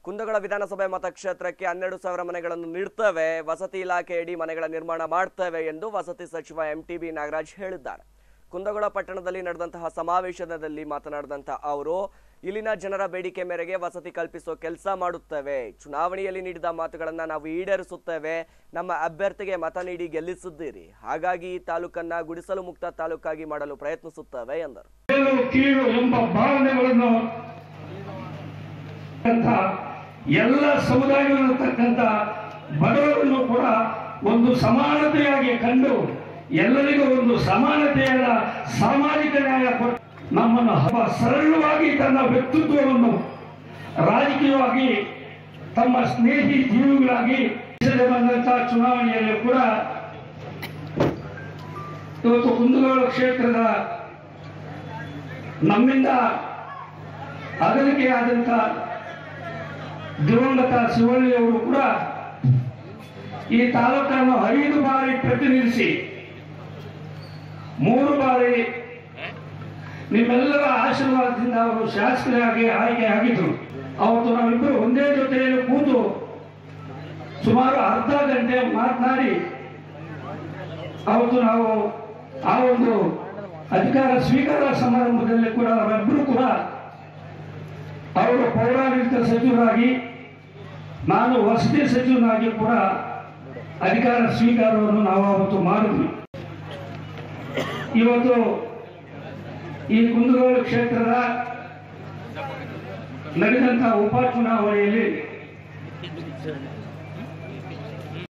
ಕುಂದಗೋಳ ವಿಧಾನಸಭೆ ಮತಕ್ಷೇತ್ರಕ್ಕೆ ಹನ್ನೆರಡು ಸಾವಿರ ಮನೆಗಳನ್ನು ನೀಡ್ತೇವೆ ವಸತಿ ಇಲಾಖೆಯಡಿ ಮನೆಗಳ ನಿರ್ಮಾಣ ಮಾಡ್ತೇವೆ ಎಂದು ವಸತಿ ಸಚಿವ ಎಂಟಿಬಿ ನಾಗರಾಜ್ ಹೇಳಿದ್ದಾರೆ ಕುಂದಗೋಳ ಪಟ್ಟಣದಲ್ಲಿ ನಡೆದಂತಹ ಸಮಾವೇಶದಲ್ಲಿ ಮಾತನಾಡಿದಂತಹ ಅವರು ಇಲ್ಲಿನ ಜನರ ಬೇಡಿಕೆ ಮೇರೆಗೆ ವಸತಿ ಕಲ್ಪಿಸೋ ಕೆಲಸ ಮಾಡುತ್ತೇವೆ ಚುನಾವಣೆಯಲ್ಲಿ ನೀಡಿದ ಮಾತುಗಳನ್ನ ನಾವು ಈಡೇರಿಸುತ್ತೇವೆ ನಮ್ಮ ಅಭ್ಯರ್ಥಿಗೆ ಮತ ನೀಡಿ ಗೆಲ್ಲಿಸಿದ್ದೀರಿ ಹಾಗಾಗಿ ಈ ತಾಲೂಕನ್ನ ಗುಡಿಸಲು ಮುಕ್ತ ತಾಲೂಕಾಗಿ ಮಾಡಲು ಪ್ರಯತ್ನಿಸುತ್ತೇವೆ ಎಂದರು ಮೇಲು ಕೀಳು ಎಂಬ ಭಾವನೆಗಳನ್ನು ಅಂತ ಎಲ್ಲ ಸಮುದಾಯಗಳಿರತಕ್ಕಂಥ ಬಡವರನ್ನು ಕೂಡ ಒಂದು ಸಮಾನತೆಯಾಗಿ ಕಂಡು ಎಲ್ಲರಿಗೂ ಒಂದು ಸಮಾನತೆಯಾದ ಸಾಮಾಜಿಕ ನ್ಯಾಯ ಕೊಟ್ಟು ನಮ್ಮನ್ನು ಹಬ್ಬ ಸರಳವಾಗಿ ತನ್ನ ವ್ಯಕ್ತಿತ್ವವನ್ನು ರಾಜಕೀಯವಾಗಿ ತಮ್ಮ ಸ್ನೇಹಿ ಜೀವಿಗಳಾಗಿ ದೇಶದಲ್ಲಿ ಬಂದಂತಹ ಚುನಾವಣೆಯಲ್ಲಿ ಕೂಡ ಇವತ್ತು ಕುಂದಗೋಳ ಕ್ಷೇತ್ರದ ನಮ್ಮಿಂದ ಅಗಲಿಕೆಯಾದಂಥ ದಿವಂಗತ ಶಿವಳ್ಳಿಯವರು ಕೂಡ ಈ ತಾಲೂಕನ್ನು ಐದು ಬಾರಿ ಪ್ರತಿನಿಧಿಸಿ ಮೂರು ಬಾರಿ ನಿಮ್ಮೆಲ್ಲರ ಆಶೀರ್ವಾದದಿಂದ ಅವರು ಶಾಸಕರಾಗಿ ಆಯ್ಕೆ ಆಗಿದ್ರು ಅವತ್ತು ನಾವಿಬ್ಬರು ಒಂದೇ ಜೊತೆಯಲ್ಲಿ ಕೂತು ಸುಮಾರು ಅರ್ಧ ಗಂಟೆ ಮಾತನಾಡಿ ಅವತ್ತು ನಾವು ಆ ಒಂದು ಅಧಿಕಾರ ಸ್ವೀಕಾರ ಸಮಾರಂಭದಲ್ಲಿ ಕೂಡ ನಾವೆಲ್ಲರೂ ಕೂಡ ಅವರು ಪೌರಾಡಳಿತ ಸಚಿವರಾಗಿ ನಾನು ವಸತಿ ಸಚಿವನಾಗಿ ಕೂಡ ಅಧಿಕಾರ ಸ್ವೀಕಾರವನ್ನು ನಾವು ಅವತ್ತು ಮಾಡಿದ್ವಿ ಇವತ್ತು ಈ ಕುಂದಗೋಳ ಕ್ಷೇತ್ರದ ನಡೆದಂತಹ ಉಪಚುನಾವಣೆಯಲ್ಲಿ